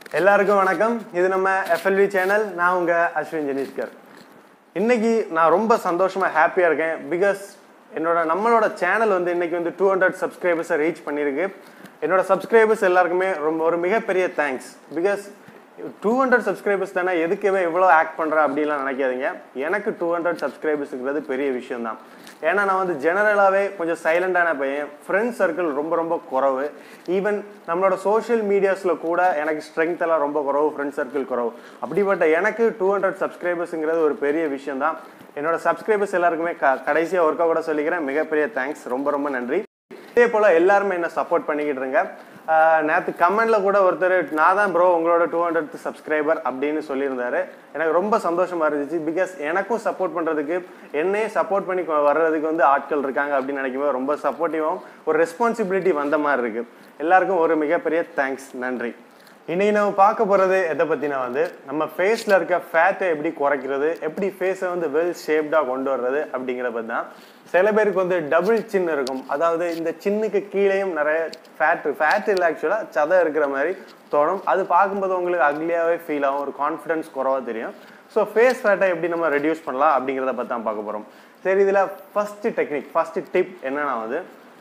எல்லாருக்கும் வணக்கம் இது நம்ம எஃப்எல்வி சேனல் நான் உங்க அஸ்வின் ஜெனிஷ்கர் இன்னைக்கு நான் ரொம்ப சந்தோஷமா ஹாப்பியா இருக்கேன் பிகாஸ் என்னோட நம்மளோட சேனல் வந்து இன்னைக்கு வந்து டூ ஹண்ட்ரட் சப்ஸ்கிரைபர்ஸை ரீச் பண்ணியிருக்கு என்னோட சப்ஸ்கிரைபர்ஸ் எல்லாருக்குமே ரொம்ப ஒரு மிகப்பெரிய thanks because two hundred subscribers தானே எதுக்குவே இவ்வளோ ஆக்ட் பண்ணுறேன் அப்படின்லாம் நினைக்காதீங்க எனக்கு டூ ஹண்ட்ரட் சப்ஸ்கிரைபர்ஸுங்கிறது பெரிய விஷயம் தான் ஏன்னா நான் வந்து ஜெனரலாகவே கொஞ்சம் சைலண்டான பையன் ஃப்ரெண்ட்ஸ் சர்க்கிள் ரொம்ப ரொம்ப குறவு ஈவன் நம்மளோட சோஷியல் மீடியாஸில் கூட எனக்கு ஸ்ட்ரென்த் எல்லாம் ரொம்ப குறவு ஃப்ரெண்ட்ஸ் சர்க்கிள் குறவு அப்படிப்பட்ட எனக்கு டூ ஹண்ட்ரட் சப்ஸ்கிரைபர்ஸுங்கிறது ஒரு பெரிய விஷயம் தான் என்னோட சப்ஸ்கிரைபர்ஸ் எல்லாருக்குமே க கடைசியாக ஒர்க்காக கூட சொல்லிக்கிறேன் மிகப்பெரிய தேங்க்ஸ் ரொம்ப ரொம்ப நன்றி இதே போல் எல்லாருமே என்ன சப்போர்ட் பண்ணிக்கிட்டு இருங்க நேற்று கமெண்ட்ல கூட ஒருத்தர் நான் தான் ப்ரோ உங்களோட டூ ஹண்ட்ரட் சப்ஸ்கிரைபர் அப்படின்னு சொல்லியிருந்தாரு எனக்கு ரொம்ப சந்தோஷமா இருந்துச்சு பிகாஸ் எனக்கும் சப்போர்ட் பண்ணுறதுக்கு என்னையே சப்போர்ட் பண்ணி கொ- வர்றதுக்கு வந்து ஆட்கள் இருக்காங்க அப்படின்னு நினைக்கும்போது ரொம்ப சப்போர்ட்டிவாகவும் ஒரு ரெஸ்பான்சிபிலிட்டி வந்த மாதிரி இருக்கு எல்லாருக்கும் ஒரு மிகப்பெரிய தேங்க்ஸ் நன்றி இன்னைக்கு நம்ம பார்க்க போறது எதை பத்தினா வந்து நம்ம ஃபேஸ்ல இருக்க ஃபேட்டை எப்படி குறைக்கிறது எப்படி ஃபேஸை வந்து வெல் ஷேப்டா கொண்டு வர்றது அப்படிங்கிற பத்தி தான் சில பேருக்கு வந்து டபுள் சின் இருக்கும் அதாவது இந்த சின்னுக்கு கீழேயும் நிறைய ஃபேட் ஃபேட் இல்லை ஆக்சுவலாக சதை இருக்கிற மாதிரி தோணும் அது பார்க்கும்போது உங்களுக்கு அக்லியாகவே ஃபீல் ஆகும் ஒரு கான்ஃபிடன்ஸ் குறவா தெரியும் ஸோ ஃபேஸ் ஃபேட்டை எப்படி நம்ம ரெடியூஸ் பண்ணலாம் அப்படிங்கிறத பற்றி தான் பார்க்க போகிறோம் சரி இதில் ஃபர்ஸ்ட் டெக்னிக் ஃபர்ஸ்ட் டிப் என்னன்னா வந்து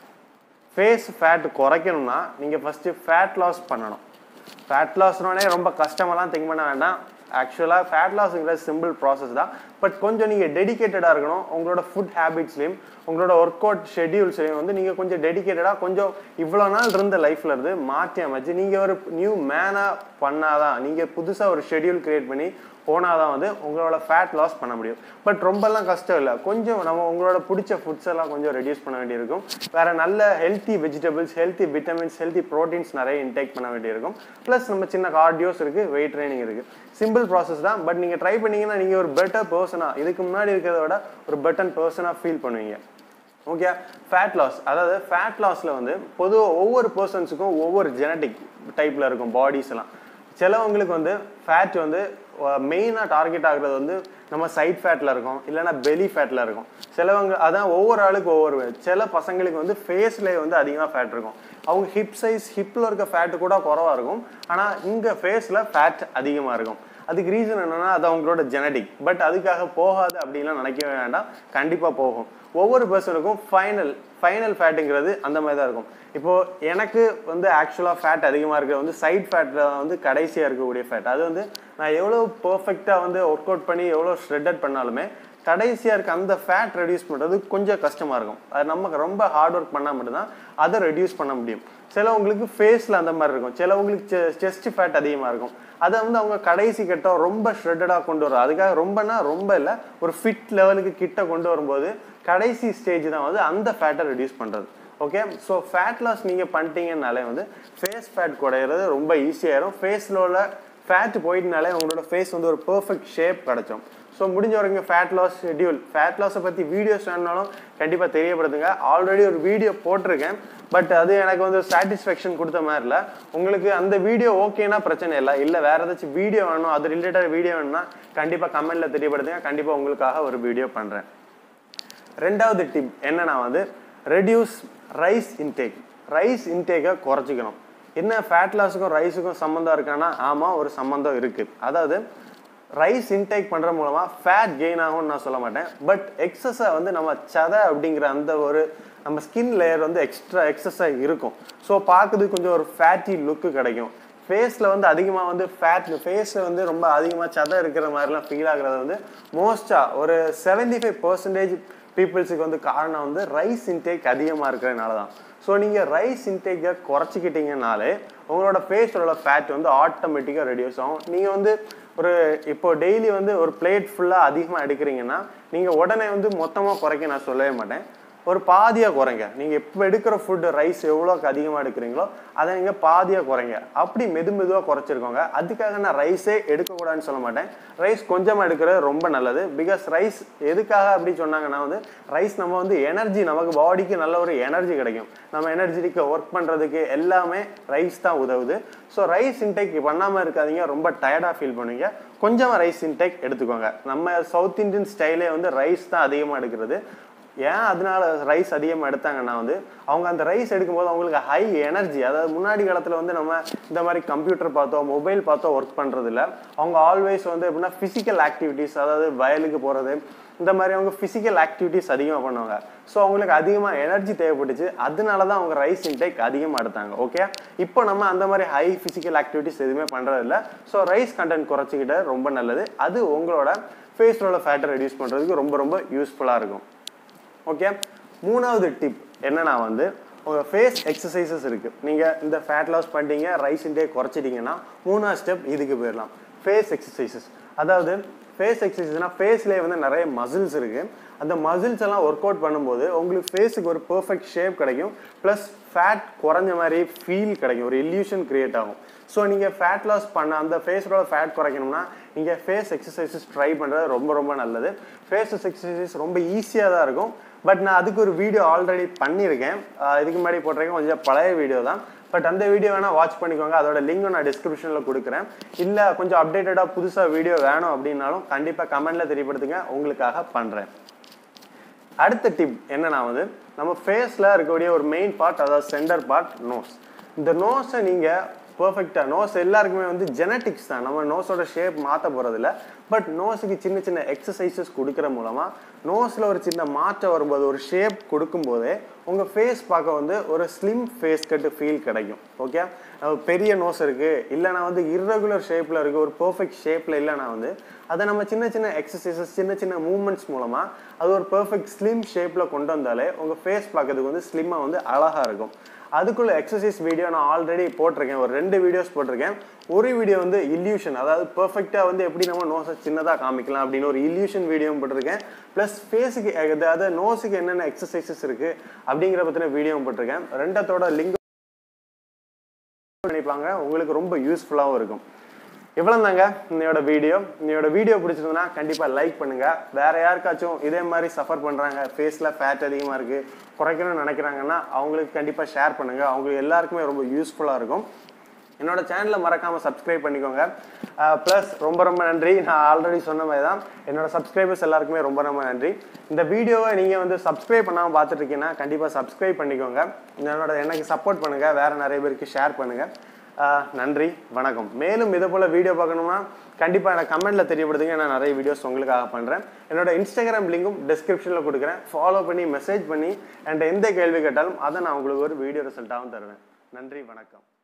ஃபேஸ் ஃபேட் குறைக்கணும்னா நீங்கள் ஃபஸ்ட்டு ஃபேட் லாஸ் பண்ணணும் ஃபேட் லாஸ்னோடனே ரொம்ப கஷ்டமெல்லாம் திங்க் பண்ண வேண்டாம் ஆக்சுவலாக ஃபேட் லாஸ்ங்கிறது சிம்பிள் ப்ராசஸ் தான் பட் கொஞ்சம் நீங்கள் டெடிகேட்டடாக இருக்கணும் உங்களோட ஃபுட் ஹேபிட்ஸ்லையும் உங்களோட ஒர்க் அவுட் ஷெட்யூல்ஸ்லையும் வந்து நீங்கள் கொஞ்சம் டெடிகேட்டடாக கொஞ்சம் இவ்வளோ நாள் இருந்த லைஃப்ல இருந்து மாற்றி அமைச்சு நீங்கள் ஒரு நியூ மேனாக பண்ணாதான் நீங்கள் புதுசாக ஒரு ஷெட்யூல் கிரியேட் பண்ணி போனாதான் வந்து உங்களோட ஃபேட் லாஸ் பண்ண முடியும் பட் ரொம்பலாம் கஷ்டம் இல்லை கொஞ்சம் நம்ம உங்களோட பிடிச்ச ஃபுட்ஸ் எல்லாம் கொஞ்சம் ரெடியூஸ் பண்ண வேண்டியிருக்கும் வேற நல்ல healthy vegetables healthy vitamins healthy proteins நிறைய இன்டேக் பண்ண வேண்டியிருக்கும் ப்ளஸ் நம்ம சின்ன கார்டியோஸ் இருக்கு வெயிட் ட்ரைனிங் இருக்கு சிம்பிள் ப்ராசஸ் தான் பட் நீங்கள் ட்ரை பண்ணீங்கன்னா நீங்கள் ஒரு பெட்டர் பர்சனாக இதுக்கு முன்னாடி இருக்கிறத விட ஒரு பெட்டர் பர்சனாக ஃபீல் பண்ணுவீங்க ஓகே ஃபேட் லாஸ் அதாவது ஃபேட் லாஸில் வந்து பொதுவாக ஒவ்வொரு பர்சன்ஸுக்கும் ஒவ்வொரு ஜெனட்டிக் டைப்பில் இருக்கும் பாடிஸ் எல்லாம் சிலவங்களுக்கு வந்து ஃபேட் வந்து மெயினாக டார்கெட் ஆகுறது வந்து நம்ம சைட் ஃபேட்டில் இருக்கும் இல்லைன்னா பெலி ஃபேட்டில் இருக்கும் சிலவங்க அதான் ஒவ்வொரு ஆளுக்கு ஒவ்வொரு சில பசங்களுக்கு வந்து ஃபேஸ்லேயே வந்து அதிகமாக ஃபேட் இருக்கும் அவங்க ஹிப் சைஸ் ஹிப்பில் இருக்க ஃபேட்டு கூட குறவா இருக்கும் ஆனால் இங்கே ஃபேஸில் ஃபேட் அதிகமாக இருக்கும் அதுக்கு ரீசன் என்னன்னா அது அவங்களோட ஜெனடிக் பட் அதுக்காக போகாது அப்படின்லாம் நினைக்கவே வேண்டாம் கண்டிப்பாக போகும் ஒவ்வொரு பர்சனுக்கும் ஃபைனல் ஃபைனல் ஃபேட்டுங்கிறது அந்த மாதிரி தான் இருக்கும் இப்போ எனக்கு வந்து ஆக்சுவலாக ஃபேட் அதிகமாக இருக்கிறது வந்து சைட் ஃபேட்டில் வந்து கடைசியாக இருக்கக்கூடிய ஃபேட் அது வந்து நான் எவ்வளோ பர்ஃபெக்டாக வந்து ஒர்க் அவுட் பண்ணி எவ்வளோ ஷ்ரெட்டட் பண்ணாலுமே கடைசியாக இருக்க அந்த ஃபேட் ரெடியூஸ் பண்ணுறது கொஞ்சம் கஷ்டமாக இருக்கும் அது நமக்கு ரொம்ப ஹார்ட் ஒர்க் பண்ணால் மட்டும்தான் அதை ரெடியூஸ் பண்ண முடியும் சிலவங்களுக்கு ஃபேஸில் அந்த மாதிரி இருக்கும் சிலவங்களுக்கு செஸ்ட் ஃபேட் அதிகமாக இருக்கும் அதை வந்து அவங்க கடைசி கட்டம் ரொம்ப ஷ்ரெட்டடாக கொண்டு வரும் அதுக்காக ரொம்பனா ரொம்ப இல்லை ஒரு ஃபிட் லெவலுக்கு கிட்ட கொண்டு வரும்போது கடைசி ஸ்டேஜ் தான் வந்து அந்த ஃபேட்டை ரெடியூஸ் பண்ணுறது ஓகே ஸோ ஃபேட் லாஸ் நீங்கள் பண்ணிட்டீங்கனாலே வந்து ஃபேஸ் ஃபேட் குறையிறது ரொம்ப ஈஸியாயிரும் ஃபேஸில் உள்ள ஃபேட் போயிட்டனாலே உங்களோட ஃபேஸ் வந்து ஒரு பெர்ஃபெக்ட் ஷேப் கிடச்சோம் ஸோ முடிஞ்ச வரைக்கும் ஃபேட் லாஸ் ஷெட்யூல் ஃபேட் லாஸை பற்றி வீடியோஸ் வேணுனாலும் கண்டிப்பாக தெரியப்படுத்துங்க ஆல்ரெடி ஒரு வீடியோ போட்டிருக்கேன் பட் அது எனக்கு வந்து சாட்டிஸ்ஃபேக்ஷன் கொடுத்த மாதிரி இல்லை உங்களுக்கு அந்த வீடியோ ஓகேனா பிரச்சனை இல்லை இல்லை வேற ஏதாச்சும் வீடியோ வேணும் அது ரிலேட்டட் வீடியோ வேணும்னா கண்டிப்பாக கமெண்ட்டில் தெரியப்படுத்துங்க கண்டிப்பாக உங்களுக்காக ஒரு வீடியோ பண்ணுறேன் ரெண்டாவது டிப் என்னன்னா வந்து ரெடியூஸ் ரைஸ் இன்டேக் ரைஸ் இன்டேக்கை குறைச்சிக்கணும் என்ன ஃபேட் லாஸுக்கும் ரைஸுக்கும் சம்மந்தம் இருக்கான்னா ஆமாம் ஒரு சம்மந்தம் இருக்குது அதாவது ரைஸ் இன்டேக் பண்ணுற மூலமாக ஃபேட் கெயின் ஆகும்னு நான் சொல்ல மாட்டேன் பட் எக்ஸஸை வந்து நம்ம சதை அப்படிங்கிற அந்த ஒரு நம்ம ஸ்கின் லேயர் வந்து எக்ஸ்ட்ரா எக்ஸஸாக இருக்கும் ஸோ பார்க்குறதுக்கு கொஞ்சம் ஒரு ஃபேட்டி லுக்கு கிடைக்கும் ஃபேஸில் வந்து அதிகமாக வந்து ஃபேட் ஃபேஸில் வந்து ரொம்ப அதிகமாக சதை இருக்கிற மாதிரிலாம் ஃபீல் ஆகுறது வந்து மோஸ்ட்டாக ஒரு செவன்டி ஃபைவ் பர்சன்டேஜ் பீப்புள்ஸுக்கு வந்து காரணம் வந்து ரைஸ் இன்டேக் அதிகமாக இருக்கிறதுனால தான் ஸோ நீங்கள் ரைஸ் இன்டேக்கை குறைச்சிக்கிட்டீங்கனாலே உங்களோட ஃபேஸோட ஃபேட் வந்து ஆட்டோமேட்டிக்காக ரெடியூஸ் ஆகும் நீங்கள் வந்து ஒரு இப்போ டெய்லி வந்து ஒரு பிளேட் ஃபுல்லாக அதிகமாக எடுக்கிறீங்கன்னா நீங்கள் உடனே வந்து மொத்தமாக குறைக்க நான் சொல்லவே மாட்டேன் ஒரு பாதியாக குறைங்க நீங்கள் எப்போ எடுக்கிற ஃபுட்டு ரைஸ் எவ்வளோக்கு அதிகமாக எடுக்கிறீங்களோ அதை நீங்கள் பாதியாக குறைங்க அப்படி மெது மெதுவாக குறைச்சிருக்கோங்க அதுக்காக நான் ரைஸே எடுக்கக்கூடாதுன்னு சொல்ல மாட்டேன் ரைஸ் கொஞ்சமாக எடுக்கிறது ரொம்ப நல்லது பிகாஸ் ரைஸ் எதுக்காக அப்படி சொன்னாங்கன்னா வந்து ரைஸ் நம்ம வந்து எனர்ஜி நமக்கு பாடிக்கு நல்ல ஒரு எனர்ஜி கிடைக்கும் நம்ம எனர்ஜிக்கு ஒர்க் பண்ணுறதுக்கு எல்லாமே ரைஸ் தான் உதவுது ஸோ ரைஸ் இன்டேக் பண்ணாமல் இருக்காதீங்க ரொம்ப டயர்டாக ஃபீல் பண்ணுவீங்க கொஞ்சமாக ரைஸ் இன்டேக் எடுத்துக்கோங்க நம்ம சவுத் இந்தியன் ஸ்டைலே வந்து ரைஸ் தான் அதிகமாக எடுக்கிறது ஏன் அதனால ரைஸ் அதிகமாக எடுத்தாங்கன்னா வந்து அவங்க அந்த ரைஸ் எடுக்கும்போது அவங்களுக்கு ஹை எனர்ஜி அதாவது முன்னாடி காலத்தில் வந்து நம்ம இந்த மாதிரி கம்ப்யூட்டர் பார்த்தோ மொபைல் பார்த்தோ ஒர்க் பண்ணுறது இல்லை அவங்க ஆல்வேஸ் வந்து எப்படின்னா ஃபிசிக்கல் ஆக்டிவிட்டீஸ் அதாவது வயலுக்கு போகிறது இந்த மாதிரி அவங்க ஃபிசிக்கல் ஆக்டிவிட்டீஸ் அதிகமாக பண்ணுவாங்க ஸோ அவங்களுக்கு அதிகமாக எனர்ஜி தேவைப்பட்டுச்சு அதனால தான் அவங்க ரைஸ் இன்டேக் அதிகமாக எடுத்தாங்க ஓகே இப்போ நம்ம அந்த மாதிரி ஹை ஃபிசிக்கல் ஆக்டிவிட்டீஸ் எதுவுமே பண்ணுறதில்ல ஸோ ரைஸ் கண்டென்ட் குறைச்சிக்கிட்ட ரொம்ப நல்லது அது உங்களோட ஃபேஸில் உள்ள ஃபேட்டை ரெடியூஸ் பண்ணுறதுக்கு ரொம்ப ரொம்ப யூஸ்ஃபுல்லாக இருக்கும் ஓகே மூணாவது டிப் என்னன்னா வந்து உங்கள் ஃபேஸ் எக்ஸசைசஸ் இருக்குது நீங்கள் இந்த ஃபேட் லாஸ் பண்ணிட்டீங்க ரைஸ் இன்டேக் குறைச்சிட்டிங்கன்னா மூணாவது ஸ்டெப் இதுக்கு போயிடலாம் ஃபேஸ் எக்ஸசைசஸ் அதாவது ஃபேஸ் எக்ஸசைஸ்னால் ஃபேஸ்லேயே வந்து நிறைய மசில்ஸ் இருக்குது அந்த மசில்ஸ் எல்லாம் ஒர்க் அவுட் பண்ணும்போது உங்களுக்கு ஃபேஸுக்கு ஒரு பெர்ஃபெக்ட் ஷேப் கிடைக்கும் ப்ளஸ் ஃபேட் குறைஞ்ச மாதிரி ஃபீல் கிடைக்கும் ஒரு இல்யூஷன் கிரியேட் ஆகும் ஸோ நீங்கள் ஃபேட் லாஸ் பண்ண அந்த ஃபேஸோட ஃபேட் குறைக்கணும்னா நீங்கள் ஃபேஸ் எக்ஸசைசஸ் ட்ரை பண்ணுறது ரொம்ப ரொம்ப நல்லது ஃபேஸ் எக்ஸசைசஸ் ரொம்ப ஈஸியாக தான் இருக்கும் பட் நான் அதுக்கு ஒரு வீடியோ ஆல்ரெடி பண்ணியிருக்கேன் ஆஹ் இதுக்கு முன்னாடி போட்டிருக்கேன் கொஞ்சம் பழைய வீடியோ தான் பட் அந்த வீடியோ வேணால் வாட்ச் பண்ணிக்கோங்க அதோட லிங்க் நான் டிஸ்கிரிப்ஷனில் கொடுக்குறேன் இல்லை கொஞ்சம் அப்டேட்டடாக புதுசாக வீடியோ வேணும் அப்படின்னாலும் கண்டிப்பாக கமெண்ட்டில் தெரியப்படுத்துங்க உங்களுக்காக பண்ணுறேன் அடுத்த டிப் என்னன்னா வந்து நம்ம ஃபேஸில் இருக்கக்கூடிய ஒரு மெயின் பார்ட் அதாவது சென்டர் பார்ட் நோஸ் இந்த நோஸை நீங்கள் பர்ஃபெக்டாக நோஸ் எல்லாருக்குமே வந்து ஜெனட்டிக்ஸ் தான் நம்ம நோஸோட ஷேப் மாற்ற போகிறதில்ல பட் நோஸுக்கு சின்ன சின்ன எக்ஸசைசஸ் கொடுக்குற மூலமாக நோஸில் ஒரு சின்ன மாற்றம் வரும்போது ஒரு ஷேப் கொடுக்கும்போதே உங்கள் ஃபேஸ் பார்க்க வந்து ஒரு ஸ்லிம் ஃபேஸ் கட்டு ஃபீல் கிடைக்கும் ஓகே பெரிய நோஸ் இருக்குது இல்லைனா வந்து இர்ரெகுலர் ஷேப்பில் இருக்குது ஒரு பர்ஃபெக்ட் ஷேப்பில் இல்லைனா வந்து அதை நம்ம சின்ன சின்ன எக்ஸசைசஸ் சின்ன சின்ன மூமெண்ட்ஸ் மூலமாக அது ஒரு பர்ஃபெக்ட் ஸ்லிம் ஷேப்பில் கொண்டு வந்தாலே உங்கள் ஃபேஸ் பார்க்கறதுக்கு வந்து ஸ்லிம்மாக வந்து அழகாக இருக்கும் அதுக்குள்ள எக்ஸசைஸ் வீடியோ நான் ஆல்ரெடி போட்டிருக்கேன் ஒரு ரெண்டு வீடியோஸ் போட்டிருக்கேன் ஒரு வீடியோ வந்து இல்யூஷன் அதாவது பெர்ஃபெக்டாக வந்து எப்படி நம்ம நோஸை சின்னதாக காமிக்கலாம் அப்படின்னு ஒரு இல்யூஷன் வீடியோவும் போட்டிருக்கேன் ப்ளஸ் ஃபேஸுக்கு அதாவது நோஸுக்கு என்னென்ன எக்ஸசைசஸ் இருக்குது அப்படிங்கிற பற்றின வீடியோவும் போட்டிருக்கேன் ரெண்டத்தோட லிங்க் நினைப்பாங்க உங்களுக்கு ரொம்ப யூஸ்ஃபுல்லாகவும் இருக்கும் இவ்வளோ தாங்க இன்னையோட வீடியோ இன்னையோட வீடியோ பிடிச்சிருந்ததுன்னா கண்டிப்பாக லைக் பண்ணுங்க வேற யாருக்காச்சும் இதே மாதிரி சஃபர் பண்ணுறாங்க ஃபேஸில் ஃபேட் அதிகமாக இருக்குது குறைக்கணும்னு நினைக்கிறாங்கன்னா அவங்களுக்கு கண்டிப்பாக ஷேர் பண்ணுங்க அவங்களுக்கு எல்லாருக்குமே ரொம்ப யூஸ்ஃபுல்லாக இருக்கும் என்னோட சேனலை மறக்காமல் சப்ஸ்கிரைப் பண்ணிக்கோங்க ப்ளஸ் ரொம்ப ரொம்ப நன்றி நான் ஆல்ரெடி சொன்ன மாதிரி தான் என்னோட சப்ஸ்கிரைபர்ஸ் எல்லாருக்குமே ரொம்ப ரொம்ப நன்றி இந்த வீடியோவை நீங்கள் வந்து சப்ஸ்கிரைப் பண்ணாமல் பார்த்துட்டு இருக்கீங்கன்னா கண்டிப்பாக சப்ஸ்கிரைப் பண்ணிக்கோங்க என்னோட எனக்கு சப்போர்ட் பண்ணுங்கள் வேறு நிறைய பேருக்கு ஷேர் பண்ணுங்கள் நன்றி வணக்கம் மேலும் இதே போல் வீடியோ பார்க்கணும்னா கண்டிப்பாக எனக்கு கமெண்ட்டில் தெரியப்படுத்துங்க நான் நிறைய வீடியோஸ் உங்களுக்காக பண்ணுறேன் என்னோட இன்ஸ்டாகிராம் லிங்கும் டிஸ்கிரிப்ஷனில் கொடுக்குறேன் ஃபாலோ பண்ணி மெசேஜ் பண்ணி என்கிட்ட எந்த கேள்வி கேட்டாலும் அதை நான் உங்களுக்கு ஒரு வீடியோ ரிசல்ட்டாகவும் தருவேன் நன்றி வணக்கம்